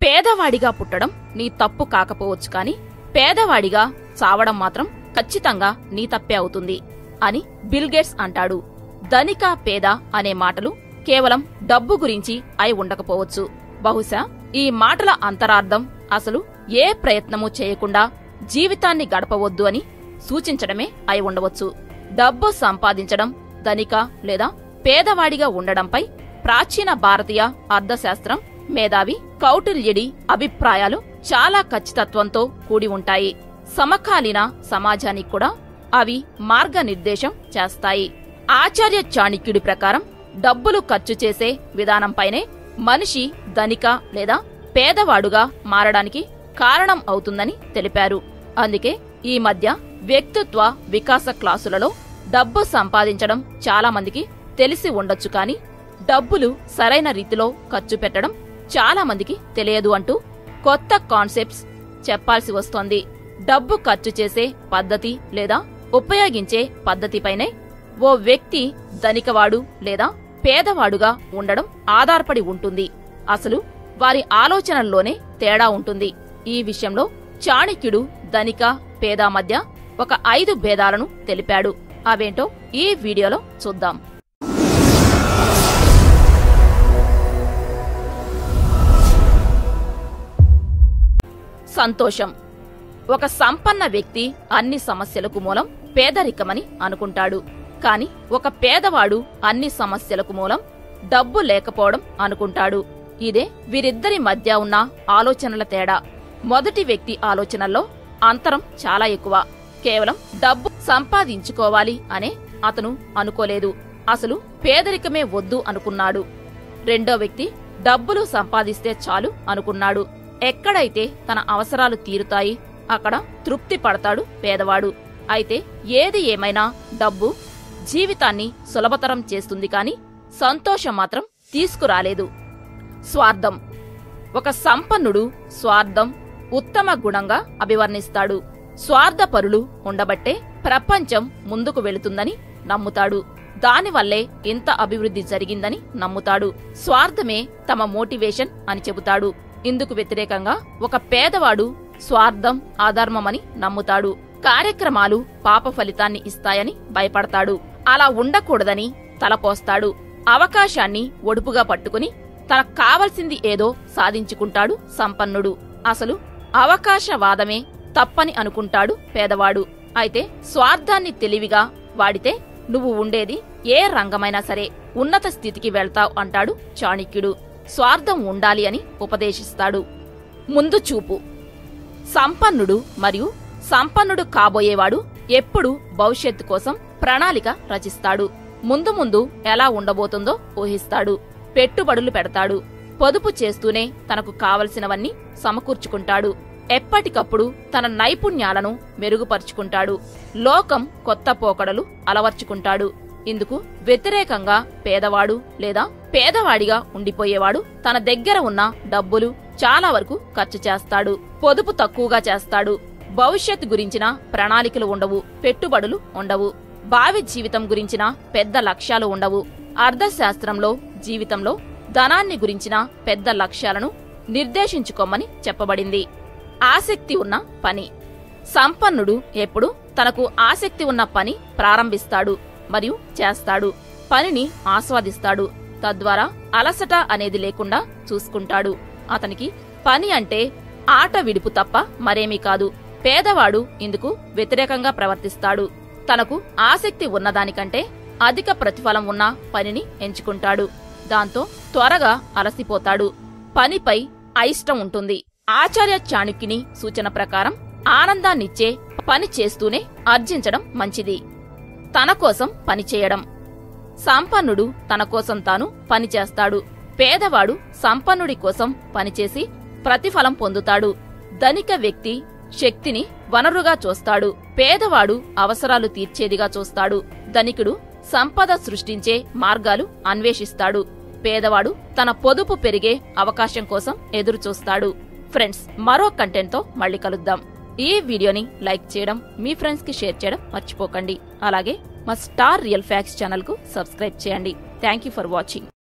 పేదవాడిగా పుట్టడం నీ తప్పు కాకపోవచ్చు కాని పేదవాడిగా చావడం మాత్రం ఖచ్చితంగా నీ తప్పే అవుతుంది అని బిల్గేట్స్ అంటాడు ధనిక పేద అనే మాటలు కేవలం డబ్బు గురించి అయి ఉండకపోవచ్చు బహుశా ఈ మాటల అంతరార్థం అసలు ఏ ప్రయత్నమూ చేయకుండా జీవితాన్ని గడపవద్దు అని సూచించడమే అయి ఉండవచ్చు డబ్బు సంపాదించడం ధనిక లేదా పేదవాడిగా ఉండడంపై ప్రాచీన భారతీయ అర్థశాస్త్రం మేధావి కౌటిల్యుడి అభిప్రాయాలు చాలా ఖచ్చితత్వంతో కూడి ఉంటాయి సమకాలీన సమాజానికి కూడా అవి మార్గనిర్దేశం చేస్తాయి ఆచార్య చాణక్యుడి ప్రకారం డబ్బులు ఖర్చు చేసే విధానంపైనే మనిషి ధనిక లేదా పేదవాడుగా మారడానికి కారణం అవుతుందని తెలిపారు అందుకే ఈ మధ్య వ్యక్తిత్వ వికాస క్లాసులలో డబ్బు సంపాదించడం చాలా మందికి తెలిసి ఉండొచ్చు కానీ డబ్బులు సరైన రీతిలో ఖర్చు పెట్టడం చాలా మందికి తెలియదు అంటూ కొత్త కాన్సెప్ట్స్ చెప్పాల్సి వస్తోంది డబ్బు ఖర్చు చేసే పద్ధతి లేదా ఉపయోగించే పద్ధతిపైనే ఓ వ్యక్తి ధనికవాడు లేదా పేదవాడుగా ఉండడం ఆధారపడి ఉంటుంది అసలు వారి ఆలోచనల్లోనే తేడా ఉంటుంది ఈ విషయంలో చాణక్యుడు ధనిక పేద మధ్య ఒక ఐదు భేదాలను తెలిపాడు అవేంటో ఈ వీడియోలో చూద్దాం సంతోషం ఒక సంపన్న వ్యక్తి అన్ని సమస్యలకు మూలం పేదరికమని అనుకుంటాడు కాని ఒక పేదవాడు అన్ని సమస్యలకు మూలం డబ్బు లేకపోవడం అనుకుంటాడు ఇదే వీరిద్దరి మధ్య ఉన్న ఆలోచనల తేడా మొదటి వ్యక్తి ఆలోచనల్లో అంతరం చాలా ఎక్కువ కేవలం డబ్బు సంపాదించుకోవాలి అనే అతను అనుకోలేదు అసలు పేదరికమే వద్దు అనుకున్నాడు రెండో వ్యక్తి డబ్బులు సంపాదిస్తే చాలు అనుకున్నాడు ఎక్కడైతే తన అవసరాలు తీరుతాయి అక్కడ తృప్తి పడతాడు పేదవాడు అయితే ఏది ఏమైనా డబ్బు జీవితాన్ని సులభతరం చేస్తుంది కాని సంతోషం మాత్రం తీసుకురాలేదు స్వార్థం ఒక సంపన్నుడు స్వార్థం ఉత్తమ గుణంగా అభివర్ణిస్తాడు స్వార్థపరులు ఉండబట్టే ప్రపంచం ముందుకు వెళుతుందని నమ్ముతాడు దానివల్లే ఇంత అభివృద్ధి జరిగిందని నమ్ముతాడు స్వార్థమే తమ మోటివేషన్ అని చెబుతాడు ఇందుకు వ్యతిరేకంగా ఒక పేదవాడు స్వార్థం అధర్మమని నమ్ముతాడు కార్యక్రమాలు పాప ఫలితాన్ని ఇస్తాయని భయపడతాడు అలా ఉండకూడదని తలపోస్తాడు అవకాశాన్ని ఒడుపుగా పట్టుకుని తనకు కావలసింది ఏదో సాధించుకుంటాడు సంపన్నుడు అసలు అవకాశవాదమే తప్పని అనుకుంటాడు పేదవాడు అయితే స్వార్థాన్ని తెలివిగా వాడితే నువ్వు ఉండేది ఏ రంగమైనా సరే ఉన్నత స్థితికి వెళ్తావు అంటాడు చాణక్యుడు స్వార్థం ఉండాలి అని ఉపదేశిస్తాడు ముందు చూపు సంపన్నుడు మరియు సంపన్నుడు కాబోయేవాడు ఎప్పుడు భవిష్యత్తు కోసం ప్రణాళిక రచిస్తాడు ముందు ముందు ఎలా ఉండబోతుందో ఊహిస్తాడు పెట్టుబడులు పెడతాడు పొదుపు చేస్తూనే తనకు కావలసినవన్నీ సమకూర్చుకుంటాడు ఎప్పటికప్పుడు తన నైపుణ్యాలను మెరుగుపరుచుకుంటాడు లోకం కొత్త పోకడలు అలవర్చుకుంటాడు ఇందుకు వ్యతిరేకంగా పేదవాడు లేదా పేదవాడిగా ఉండిపోయేవాడు తన దగ్గర ఉన్న డబ్బులు చాలా వరకు ఖర్చు చేస్తాడు పొదుపు తక్కువగా చేస్తాడు భవిష్యత్తు గురించిన ప్రణాళికలు ఉండవు పెట్టుబడులు ఉండవు భావి జీవితం గురించిన పెద్ద లక్ష్యాలు ఉండవు అర్థశాస్త్రంలో జీవితంలో ధనాన్ని గురించిన పెద్ద లక్ష్యాలను నిర్దేశించుకోమని చెప్పబడింది ఆసక్తి ఉన్న పని సంపన్నుడు ఎప్పుడు తనకు ఆసక్తి ఉన్న పని ప్రారంభిస్తాడు మరియు చేస్తాడు పనిని ఆస్వాదిస్తాడు తద్వారా అలసట అనేది లేకుండా చూసుకుంటాడు అతనికి పని అంటే ఆట విడుపు తప్ప మరేమీ కాదు పేదవాడు ఇందుకు వ్యతిరేకంగా ప్రవర్తిస్తాడు తనకు ఆసక్తి ఉన్నదానికంటే అధిక ప్రతిఫలం ఉన్న పనిని ఎంచుకుంటాడు దాంతో త్వరగా అలసిపోతాడు పనిపై అయిష్టం ఉంటుంది ఆచార్య చాణుక్యుని సూచన ప్రకారం ఆనందాన్నిచ్చే పని చేస్తూనే అర్జించడం మంచిది తన కోసం పనిచేయడం సంపన్నుడు తన కోసం తాను పనిచేస్తాడు పేదవాడు సంపన్నుడి కోసం పనిచేసి ప్రతిఫలం పొందుతాడు ధనిక వ్యక్తి శక్తిని వనరుగా చూస్తాడు పేదవాడు అవసరాలు తీర్చేదిగా చూస్తాడు ధనికుడు సంపద సృష్టించే మార్గాలు అన్వేషిస్తాడు పేదవాడు తన పొదుపు పెరిగే అవకాశం కోసం ఎదురుచూస్తాడు ఫ్రెండ్స్ మరో కంటెంట్తో మళ్ళీ కలుద్దాం ఈ వీడియోని లైక్ చేయడం మీ ఫ్రెండ్స్ కి షేర్ చేయడం మర్చిపోకండి అలాగే మా స్టార్ రియల్ ఫ్యాక్స్ ఛానల్ కు సబ్స్క్రైబ్ చేయండి థ్యాంక్ యూ ఫర్ వాచింగ్